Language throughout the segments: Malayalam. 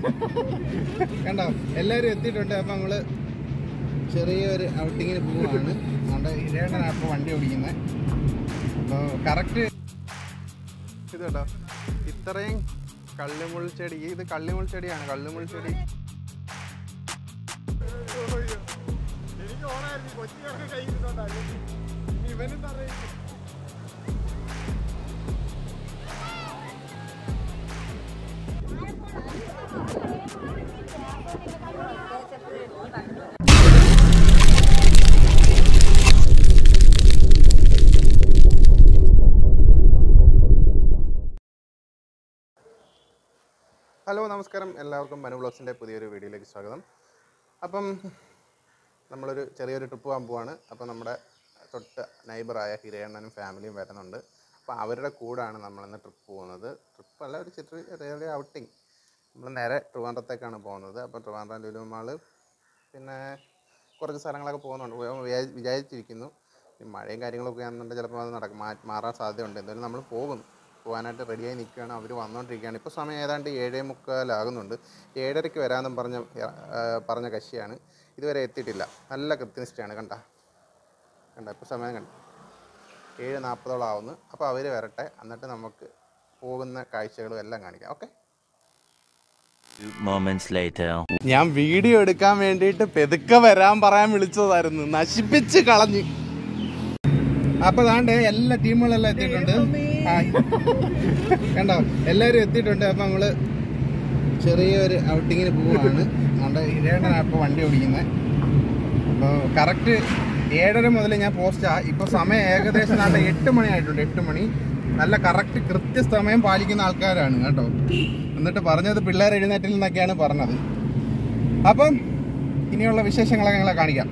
കണ്ടോ എല്ലാവരും എത്തിയിട്ടുണ്ട് അപ്പം നമ്മള് ചെറിയൊരു ഔട്ടിങ്ങിന് പോവാണ് അതുകൊണ്ട് ഇരേണ്ടനാണ് ഇപ്പോൾ വണ്ടി ഓടിക്കുന്നത് അപ്പോൾ കറക്റ്റ് ഇത് കേട്ടോ ഇത്രയും കള്ളിമുൾ ചെടി ഇത് കള്ളിമുൾ ചെടിയാണ് കള്ളിമുൾ ചെടി എനിക്ക് ഓണായിരുന്നു കൊച്ചിയൊക്കെ കൈ കിട്ടുന്നുണ്ടായിരുന്നു ഇവനും തറയും ഹലോ നമസ്കാരം എല്ലാവർക്കും മനു ബ്ലോഗ്സിൻ്റെ പുതിയൊരു വീഡിയോയിലേക്ക് സ്വാഗതം അപ്പം നമ്മളൊരു ചെറിയൊരു ട്രിപ്പ് പോകാൻ പോവാണ് അപ്പോൾ നമ്മുടെ തൊട്ട് നൈബറായ ഹിരയണ്ണനും ഫാമിലിയും വരുന്നുണ്ട് അപ്പോൾ അവരുടെ കൂടാണ് നമ്മളിന്ന് ട്രിപ്പ് പോകുന്നത് ട്രിപ്പ് അല്ല ഒരു ചെറിയ ചെറിയ ഔട്ടിങ് നമ്മൾ നേരെ ട്രിവാൻഡ്രത്തേക്കാണ് പോകുന്നത് അപ്പോൾ ട്രിവാൻഡ്രം ലുലു മാള് പിന്നെ കുറച്ച് സ്ഥലങ്ങളൊക്കെ പോകുന്നുണ്ട് പോകാൻ വിചാരി- വിചാരിച്ചിരിക്കുന്നു ഈ മഴയും കാര്യങ്ങളൊക്കെ ആണെന്നുണ്ടെങ്കിൽ ചിലപ്പോൾ അത് നടക്കും മാ മാറാൻ സാധ്യതയുണ്ട് എന്തായാലും നമ്മൾ പോകും പോകാനായിട്ട് റെഡിയായി നിൽക്കുകയാണ് അവർ വന്നുകൊണ്ടിരിക്കുകയാണ് ഇപ്പോൾ സമയം ഏതാണ്ട് ഏഴേ മുക്കാലാകുന്നുണ്ട് ഏഴരയ്ക്ക് വരാമെന്നും പറഞ്ഞ ആ, പറഞ്ഞ കക്ഷിയാണ് ഇതുവരെ എത്തിയിട്ടില്ല നല്ല കൃത്യനിഷ്ഠയാണ് കണ്ട കണ്ട ഇപ്പോൾ സമയം കണ്ട ഏഴ് നാൽപ്പതോളം ആവുന്നു അപ്പോൾ അവർ വരട്ടെ എന്നിട്ട് നമുക്ക് പോകുന്ന കാഴ്ചകളും എല്ലാം കാണിക്കാം ഓക്കെ Two moments later. ഞാൻ വീഡിയോ എടുക്കാൻ വേണ്ടിയിട്ട് പെതുക്കെ വരാൻ പറയാൻ വിളിച്ചതായിരുന്നു നശിപ്പിച്ച് കളഞ്ഞ് അപ്പൊ താണ്ട് എല്ലാ ടീമുകളെല്ലാം എത്തിയിട്ടുണ്ട് ഹായ്. കണ്ടോ എല്ലാവരും എത്തിയിട്ടുണ്ട് അപ്പൊ നമ്മള് ചെറിയൊരു ഔട്ടിങ്ങിന് പോവാണ് അതുകൊണ്ട് ഇരേണ്ടനാണ് ഇപ്പോൾ വണ്ടി ഓടിക്കുന്നത് അപ്പോൾ കറക്റ്റ് ഏഴര മുതൽ ഞാൻ പോസ്റ്റാ ഇപ്പോൾ സമയം ഏകദേശം നാട്ടെ എട്ട് മണി ആയിട്ടുണ്ട് എട്ട് മണി നല്ല കറക്റ്റ് കൃത്യസമയം പാലിക്കുന്ന ആൾക്കാരാണ് കേട്ടോ എന്നിട്ട് പറഞ്ഞത് പിള്ളേർ എഴുന്നേറ്റിൽ നിന്നൊക്കെയാണ് പറഞ്ഞത് അപ്പം ഇനിയുള്ള വിശേഷങ്ങളൊക്കെ ഞങ്ങളെ കാണിക്കാം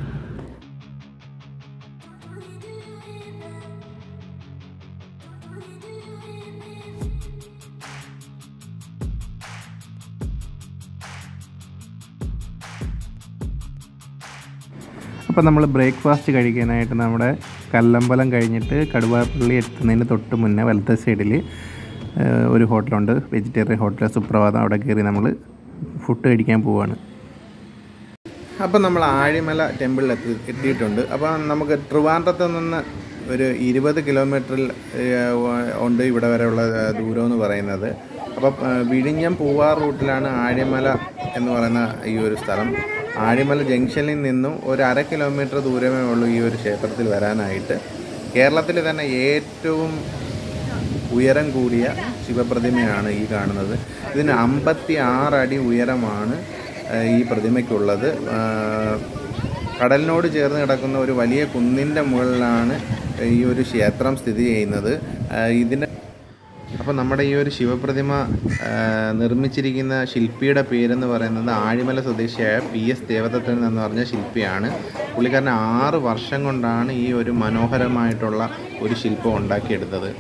അപ്പോൾ നമ്മൾ ബ്രേക്ക്ഫാസ്റ്റ് കഴിക്കാനായിട്ട് നമ്മുടെ കല്ലമ്പലം കഴിഞ്ഞിട്ട് കടുവാപ്പള്ളി എത്തുന്നതിന് തൊട്ട് മുന്നേ വലത്തെ സൈഡിൽ ഒരു ഹോട്ടലുണ്ട് വെജിറ്റേറിയൻ ഹോട്ടൽ സുപ്രഭാതം അവിടെ കയറി നമ്മൾ ഫുഡ് കഴിക്കാൻ പോവാണ് അപ്പം നമ്മൾ ആഴിമല ടെമ്പിളിൽ എത്തി എത്തിയിട്ടുണ്ട് അപ്പോൾ നമുക്ക് ട്രിവാൻഡ്രത്ത് നിന്ന് ഒരു ഇരുപത് കിലോമീറ്ററിൽ ഏഹ്, ഉണ്ട് ഇവിടെ വരെയുള്ള ഏഹ്, ദൂരം എന്ന് പറയുന്നത് അപ്പം ഏഹ്, വിഴിഞ്ഞം പൂവാർ റൂട്ടിലാണ് ആഴിമല എന്ന് പറയുന്ന ഈ ഒരു സ്ഥലം ആഴിമല ജംഗ്ഷനിൽ നിന്നും ഒരു അര കിലോമീറ്റർ ദൂരമേ ഉള്ളൂ ഈ ഒരു ക്ഷേത്രത്തിൽ വരാനായിട്ട് കേരളത്തിൽ തന്നെ ഏറ്റവും ഉയരം കൂടിയ ശിവപ്രതിമയാണ് ഈ കാണുന്നത് ഇതിന് അമ്പത്തി ആറടി ഉയരമാണ് ആ, ഈ പ്രതിമയ്ക്കുള്ളത് ആ, കടലിനോട് ചേർന്ന് കിടക്കുന്ന ഒരു വലിയ കുന്നിൻ്റെ മുകളിലാണ് ഈ ഒരു ക്ഷേത്രം സ്ഥിതി ചെയ്യുന്നത് ആ, ഇതിന് അപ്പോൾ നമ്മുടെ ഈ ഒരു ശിവപ്രതിമ ആ, നിർമ്മിച്ചിരിക്കുന്ന ശില്പിയുടെ പേരെന്ന് പറയുന്നത് ആഴിമല സ്വദേശിയായ പി എസ് ദേവദത്തൻ എന്ന് പറഞ്ഞ ശില്പിയാണ് പുള്ളിക്കാരൻ ആറ് വർഷം കൊണ്ടാണ് ഈ ഒരു മനോഹരമായിട്ടുള്ള ഒരു ശില്പം ഉണ്ടാക്കിയെടുത്തത്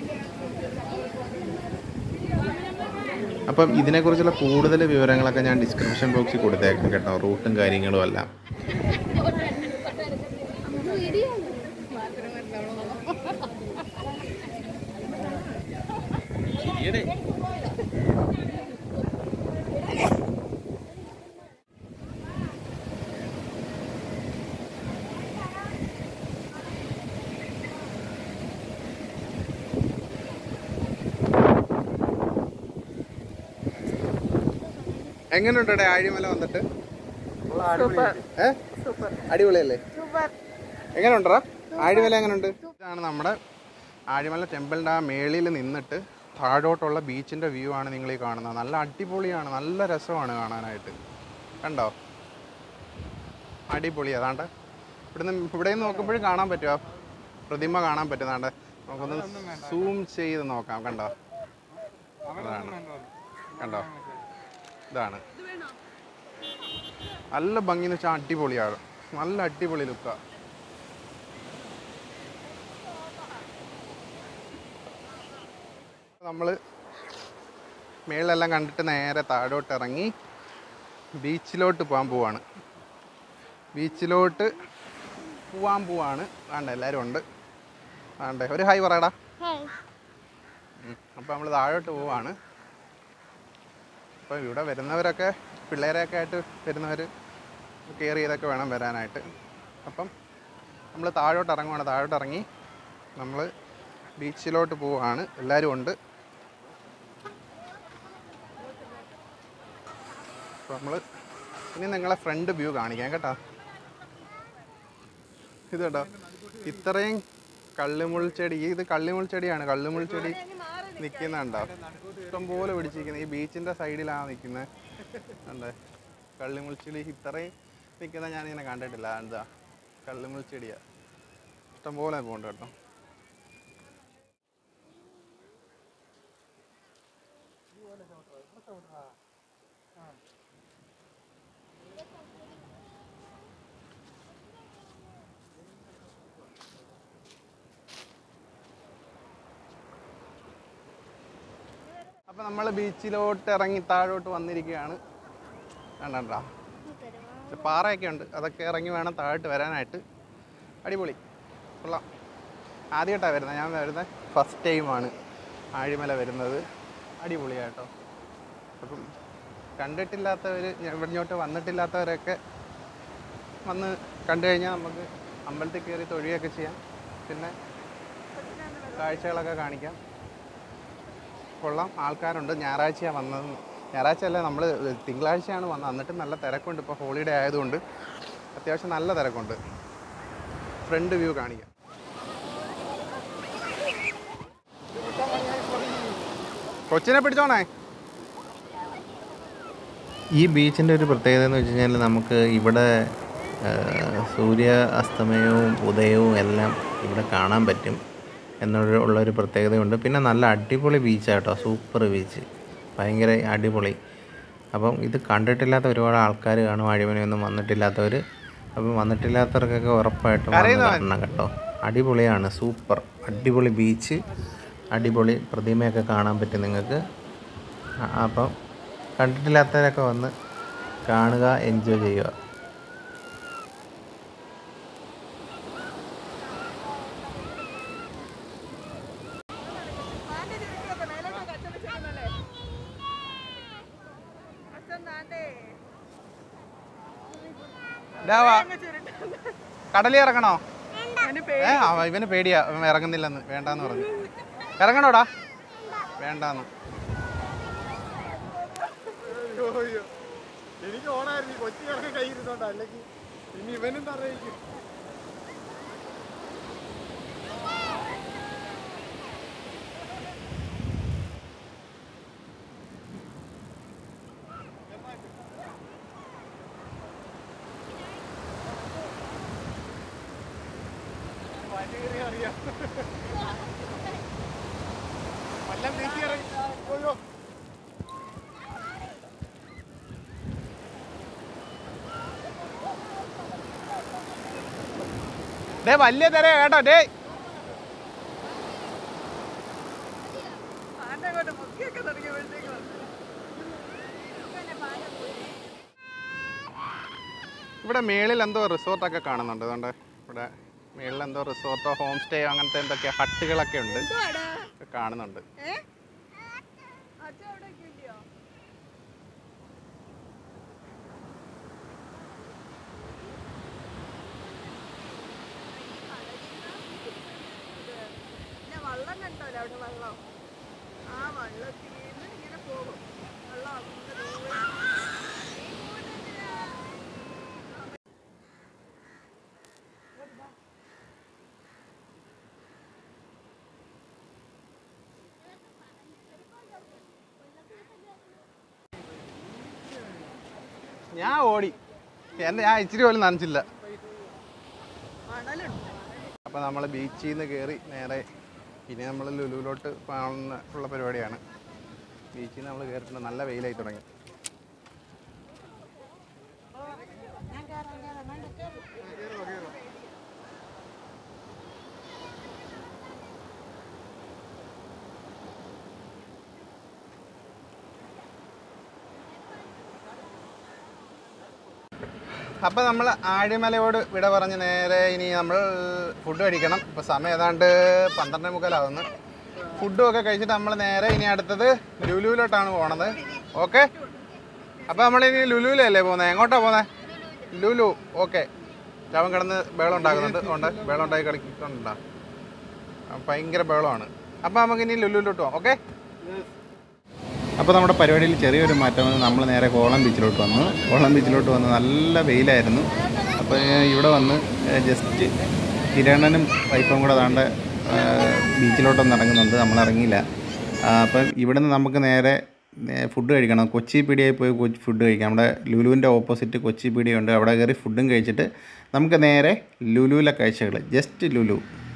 അപ്പം ഇതിനെക്കുറിച്ചുള്ള കൂടുതൽ വിവരങ്ങളൊക്കെ ഞാൻ ഡിസ്ക്രിപ്ഷൻ ബോക്സിൽ കൊടുത്തേക്കാം കേട്ടോ റൂട്ടും കാര്യങ്ങളും എല്ലാം എങ്ങനെയുണ്ട് ആഴിമല വന്നിട്ട് ഏ അടിപൊളിയല്ലേ എങ്ങനെയുണ്ടോ ആഴിമല എങ്ങനെയുണ്ട് ഇതാണ് നമ്മുടെ ആഴിമല ടെമ്പിളിൻ്റെ ആ മേളിൽ നിന്നിട്ട് താഴോട്ടുള്ള ബീച്ചിൻ്റെ വ്യൂ ആണ് നിങ്ങൾ ഈ കാണുന്നത് നല്ല അടിപൊളിയാണ് നല്ല രസമാണ് കാണാനായിട്ട് കണ്ടോ അടിപൊളി അതാണ്ട് ഇവിടുന്ന് ഇവിടെ നിന്ന് നോക്കുമ്പോഴും കാണാൻ പറ്റുമോ പ്രതിമ കാണാൻ പറ്റുന്നതാണ്ട് നമുക്കൊന്ന് സൂം ചെയ്ത് നോക്കാം കണ്ടോ അതാണ് കണ്ടോ ഇതാണ് നല്ല ഭംഗി എന്ന് വെച്ചാൽ അടിപൊളിയാണ് നല്ല അടിപൊളി ലുക്കാ നമ്മൾ മേളിലെല്ലാം കണ്ടിട്ട് നേരെ താഴോട്ട് ഇറങ്ങി ബീച്ചിലോട്ട് പോകാൻ പോവാണ് ബീച്ചിലോട്ട് പോവാൻ പോവാണ് വേണ്ട എല്ലാവരും ഉണ്ട് വേണ്ടേ ഒരു ഹായ് പറയടാ അപ്പോൾ നമ്മൾ താഴോട്ട് പോവാണ് അപ്പോൾ ഇവിടെ വരുന്നവരൊക്കെ പിള്ളേരെയൊക്കെ ആയിട്ട് വരുന്നവർ കെയർ ചെയ്തൊക്കെ വേണം വരാനായിട്ട് അപ്പം നമ്മൾ താഴോട്ട് ഇറങ്ങുവാണ് താഴോട്ട് ഇറങ്ങി നമ്മൾ ബീച്ചിലോട്ട് പോവുകയാണ് എല്ലാവരും ഉണ്ട് അപ്പോൾ നമ്മൾ ഇനി നിങ്ങളെ ഫ്രണ്ട് വ്യൂ കാണിക്കാം കേട്ടോ ഇത് കേട്ടോ ഇത്രയും കള്ളിമുൾ ചെടി ഇത് കള്ളിമുൾ ചെടിയാണ് കള്ളിമുൾ ചെടി നിൽക്കുന്നുണ്ടോ ഇഷ്ടംപോലെ പിടിച്ചിരിക്കുന്നത് ഈ ബീച്ചിൻ്റെ സൈഡിലാണ് നിൽക്കുന്നത് ഉണ്ട് കള്ളിമുൾ ചെടി ഇത്രയും നിൽക്കുന്ന ഞാനിങ്ങനെ കണ്ടിട്ടില്ല എന്താ കള്ളിമുൾ ചെടിയാ ഇഷ്ടംപോലെ പോകുന്നുണ്ട് കേട്ടോ അപ്പം നമ്മൾ ബീച്ചിലോട്ട് ഇറങ്ങി താഴോട്ട് വന്നിരിക്കുകയാണ് കണ്ടാ പാറയൊക്കെ ഉണ്ട് അതൊക്കെ ഇറങ്ങി വേണം താഴോട്ട് വരാനായിട്ട് അടിപൊളി കൊള്ളാം ആദ്യമായിട്ടാണ് വരുന്നത് ഞാൻ വരുന്നത് ഫസ്റ്റ് ടൈമാണ് ആഴിമല വരുന്നത് അടിപൊളിയാട്ടോ അപ്പം കണ്ടിട്ടില്ലാത്തവർ ഇവിടോട്ട് വന്നിട്ടില്ലാത്തവരൊക്കെ വന്ന് കണ്ടു കഴിഞ്ഞാൽ നമുക്ക് അമ്പലത്തിൽ കയറി തൊഴുകയൊക്കെ ചെയ്യാം പിന്നെ കാഴ്ചകളൊക്കെ കാണിക്കാം കൊള്ളാം ആൾക്കാരുണ്ട് ഞായറാഴ്ചയാണ് വന്നത് ഞായറാഴ്ച അല്ല നമ്മൾ തിങ്കളാഴ്ചയാണ് വന്നത് എന്നിട്ട് നല്ല തിരക്കുണ്ട് ഇപ്പോൾ ഹോളിഡേ ആയതുകൊണ്ട് അത്യാവശ്യം നല്ല തിരക്കുണ്ട് ഫ്രണ്ട് വ്യൂ കാണിക്കാം കൊച്ചിനെ പിടിച്ചോണേ ഈ ബീച്ചിൻ്റെ ഒരു പ്രത്യേകത എന്ന് വെച്ച് കഴിഞ്ഞാൽ നമുക്ക് ഇവിടെ ആ, സൂര്യ അസ്തമയവും ഉദയവും എല്ലാം ഇവിടെ കാണാൻ പറ്റും എന്നുള്ള ഉള്ളൊരു പ്രത്യേകതയുണ്ട് പിന്നെ നല്ല അടിപൊളി ബീച്ചാട്ടോ സൂപ്പർ ബീച്ച് ഭയങ്കര അടിപൊളി അപ്പം ഇത് കണ്ടിട്ടില്ലാത്ത ഒരുപാട് ആൾക്കാർ കാണും അഴിമനയൊന്നും വന്നിട്ടില്ലാത്തവർ അപ്പം വന്നിട്ടില്ലാത്തവർക്കൊക്കെ ഉറപ്പായിട്ടും വന്ന് കാണണം കേട്ടോ അടിപൊളിയാണ് സൂപ്പർ അടിപൊളി ബീച്ച് അടിപൊളി പ്രതിമയൊക്കെ കാണാൻ പറ്റും നിങ്ങൾക്ക് ആ- അപ്പം കണ്ടിട്ടില്ലാത്തവരൊക്കെ വന്ന് കാണുക എൻജോയ് ചെയ്യുക കടലിൽ ഇറങ്ങണോ ഏ അവ- ഇവന് പേടിയാ ഇവൻ ഇറങ്ങുന്നില്ലെന്ന് വേണ്ടാന്ന് പറഞ്ഞു ഇറങ്ങണോടാ വേണ്ടാന്ന് അയ്യോ, അയ്യോ. എനിക്ക് ഓണായിരുന്നു ഈ കൊച്ചി കിടക്കെ കൈ ഇരുന്നോണ്ടാ അല്ലെങ്കിൽ ഇനി ഇവനും തറയിക്കും അറിയാം വല്ലം നീക്കി ഇറങ്ങി അയ്യോ ഡേ വലിയ തിര കേട്ടോ ഡേ ഇവിടെ മേളിൽ എന്തോ റിസോർട്ടൊക്കെ കാണുന്നുണ്ട് അതുകൊണ്ട് ഇവിടെ മേളിൽ എന്തോ റിസോർട്ടോ ഹോം സ്റ്റേ അങ്ങനത്തെ എന്തൊക്കെ ഹട്ടുകളൊക്കെ ഉണ്ട് ഒക്കെ കാണുന്നുണ്ട് വെള്ളം കണ്ടോല്ലോ അവിടെ വെള്ളം ആ വെള്ളത്തിൽ നിന്ന് ഇങ്ങനെ പോകും വെള്ളം അങ്ങ് ദൂരെ. ഞാൻ ഓടി എൻ്റെ ഞാൻ ഇച്ചിരി പോലും നനച്ചില്ല മണലുണ്ട് അപ്പോൾ നമ്മൾ ബീച്ചിൽ നിന്ന് കയറി നേരെ ഇനി നമ്മൾ ലുലുവിലോട്ട് പോകുന്ന ഉള്ള പരിപാടിയാണ് ബീച്ചിൽ നിന്ന് നമ്മൾ കയറിയിട്ടുണ്ട് നല്ല വെയിലായി തുടങ്ങി അപ്പോൾ നമ്മൾ ആഴിമലയോട് വിട പറഞ്ഞ് നേരെ ഇനി നമ്മൾ ഫുഡ് കഴിക്കണം ഇപ്പോൾ സമയം ഏതാണ്ട് പന്ത്രണ്ടേ മുക്കാലാവുന്നു ഫുഡും ഒക്കെ കഴിച്ചിട്ട് നമ്മൾ നേരെ ഇനി അടുത്തത് ലുലുവിലോട്ടാണ് പോണത് ഓക്കെ അപ്പോൾ നമ്മളിനി ലുലുവിലല്ലേ പോകുന്നത് എങ്ങോട്ടാ പോകുന്നത് ലുലു ഓക്കെ അവൻ കിടന്ന് ബേളം ഉണ്ടാക്കുന്നുണ്ട് ഉണ്ട് ബേളം ഉണ്ടാക്കി കളിക്കുന്നുണ്ടാ ഭയങ്കര ബേളമാണ് അപ്പോൾ നമുക്കിനി ലുലുവിലോട്ട് പോകാം ഓക്കെ അപ്പോൾ നമ്മുടെ പരിപാടിയിൽ ചെറിയൊരു മാറ്റം വന്ന് നമ്മൾ നേരെ കോളം ബീച്ചിലോട്ട് വന്നു കോളം ബീച്ചിലോട്ട് വന്ന് നല്ല വെയിലായിരുന്നു അപ്പോൾ ഇവിടെ വന്ന് ജസ്റ്റ് കിരണനും വൈഫും കൂടെ താണ്ട ബീച്ചിലോട്ടൊന്ന് ഇറങ്ങുന്നുണ്ട് നമ്മൾ ഇറങ്ങിയില്ല ആ, അപ്പം ഇവിടുന്ന് നമുക്ക് നേരെ ഫുഡ് കഴിക്കണം കൊച്ചി പീടിയയിൽ പോയി കൊച്ചി ഫുഡ് കഴിക്കാം നമ്മുടെ ലുലുവിൻ്റെ ഓപ്പോസിറ്റ് കൊച്ചി പീടിയുണ്ട് അവിടെ കയറി ഫുഡും കഴിച്ചിട്ട് നമുക്ക് നേരെ ലുലുവിലെ കാഴ്ചകൾ ജസ്റ്റ് ലുലു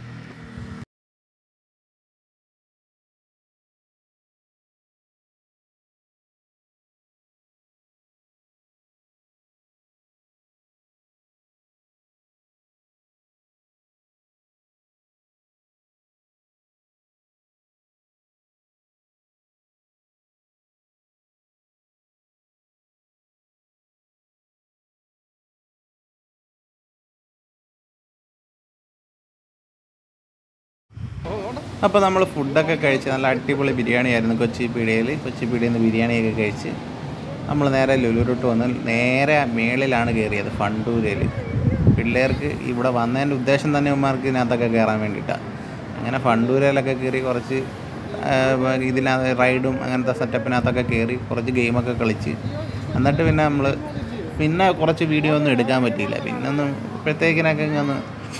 അപ്പോൾ നമ്മൾ ഫുഡൊക്കെ കഴിച്ച് നല്ല അടിപൊളി ബിരിയാണി ആയിരുന്നു കൊച്ചി പീടിയയിൽ കൊച്ചി പീടിയിൽ നിന്ന് ബിരിയാണിയൊക്കെ കഴിച്ച് നമ്മൾ നേരെ ലുലുരോട്ട് വന്ന് നേരെ മേളിലാണ് കയറിയത് ഫണ്ടൂരയിൽ പിള്ളേർക്ക് ഇവിടെ വന്നതിൻ്റെ ഉദ്ദേശം തന്നെ ഉമ്മാർക്ക് ഇതിനകത്തൊക്കെ കയറാൻ വേണ്ടിയിട്ടാണ് അങ്ങനെ ഫണ്ടൂരയിലൊക്കെ കയറി കുറച്ച് ആ, ഇതിനകത്ത് റൈഡും അങ്ങനത്തെ സെറ്റപ്പിനകത്തൊക്കെ കയറി കുറച്ച് ഗെയിമൊക്കെ കളിച്ച് എന്നിട്ട് പിന്നെ നമ്മൾ പിന്നെ കുറച്ച് വീഡിയോ ഒന്നും എടുക്കാൻ പറ്റിയില്ല പിന്നെ ഒന്ന് ഇപ്പോഴത്തേക്കിനൊക്കെ ഒന്ന്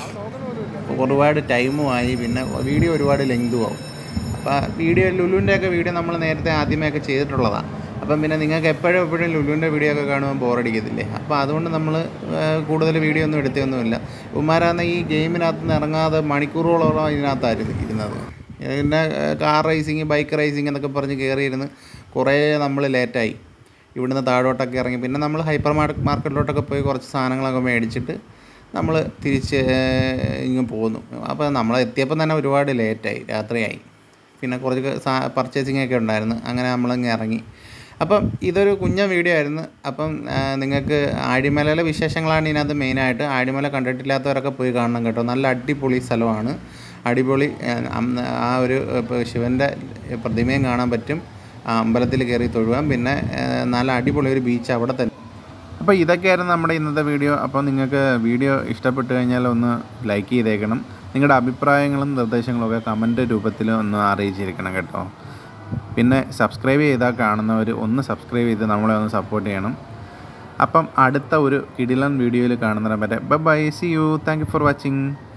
ഒരുപാട് ടൈമും ആയി പിന്നെ വീഡിയോ ഒരുപാട് ലെങ്തും ആവും അപ്പോൾ വീഡിയോ ലുലുവിൻ്റെയൊക്കെ വീഡിയോ നമ്മൾ നേരത്തെ ആദ്യമേയൊക്കെ ചെയ്തിട്ടുള്ളതാണ് അപ്പം പിന്നെ നിങ്ങൾക്ക് എപ്പോഴും എപ്പോഴും ലുലുവിൻ്റെ വീഡിയോ ഒക്കെ കാണുമ്പോൾ ബോറടിക്കത്തില്ലേ അപ്പോൾ അതുകൊണ്ട് നമ്മൾ കൂടുതൽ വീഡിയോ ഒന്നും എടുത്തൊന്നുമില്ല ഉമ്മാരാന്ന ഈ ഗെയിമിനകത്ത് നിന്ന് ഇറങ്ങാതെ മണിക്കൂറുകളോളം ഇതിനകത്തായിരുന്നു ഇരുന്നത് പിന്നെ കാർ റേസിങ് ബൈക്ക് റേസിങ് എന്നൊക്കെ പറഞ്ഞ് കയറിയിരുന്ന് കുറേ നമ്മൾ ലേറ്റായി ഇവിടുന്ന് താഴോട്ടൊക്കെ ഇറങ്ങി പിന്നെ നമ്മൾ ഹൈപ്പർ മാർക്കറ്റിലോട്ടൊക്കെ പോയി കുറച്ച് സാധനങ്ങളൊക്കെ മേടിച്ചിട്ട് നമ്മൾ തിരിച്ച് ഇങ്ങ് പോന്നു അപ്പോൾ നമ്മൾ എത്തിയപ്പോൾ തന്നെ ഒരുപാട് ലേറ്റായി രാത്രിയായി പിന്നെ കുറച്ച് സാ പർച്ചേസിംഗ് ഒക്കെ ഉണ്ടായിരുന്നു അങ്ങനെ നമ്മളങ്ങ് ഇറങ്ങി അപ്പം ഇതൊരു കുഞ്ഞ വീഡിയോ ആയിരുന്നു അപ്പം ആ, നിങ്ങൾക്ക് ആഴിമലയിലെ വിശേഷങ്ങളാണ് ഇതിനകത്ത് മെയിനായിട്ട് ആഴിമല കണ്ടിട്ടില്ലാത്തവരൊക്കെ പോയി കാണണം കേട്ടോ നല്ല അടിപൊളി സ്ഥലമാണ് അടിപൊളി ആ, അം- ആ ഒരു ഇപ്പോൾ ശിവൻ്റെ പ്രതിമയും കാണാൻ പറ്റും ആ അമ്പലത്തിൽ കയറി തൊഴുവാം പിന്നെ ആ, നല്ല അടിപൊളി ഒരു ബീച്ച് അവിടെ തന്നെ അപ്പോൾ ഇതൊക്കെയായിരുന്നു നമ്മുടെ ഇന്നത്തെ വീഡിയോ അപ്പോൾ നിങ്ങൾക്ക് വീഡിയോ ഇഷ്ടപ്പെട്ട് കഴിഞ്ഞാൽ ഒന്ന് ലൈക്ക് ചെയ്തേക്കണം നിങ്ങളുടെ അഭിപ്രായങ്ങളും നിർദ്ദേശങ്ങളും ഒക്കെ കമൻറ്റ് രൂപത്തിൽ ഒന്ന് അറിയിച്ചിരിക്കണം കേട്ടോ പിന്നെ സബ്സ്ക്രൈബ് ചെയ്താൽ കാണുന്നവർ ഒന്ന് സബ്സ്ക്രൈബ് ചെയ്ത് നമ്മളെ ഒന്ന് സപ്പോർട്ട് ചെയ്യണം അപ്പം അടുത്ത ഒരു കിടിലൻ വീഡിയോയിൽ കാണുന്നതിനെ പറ്റേ bye see you thank you for watching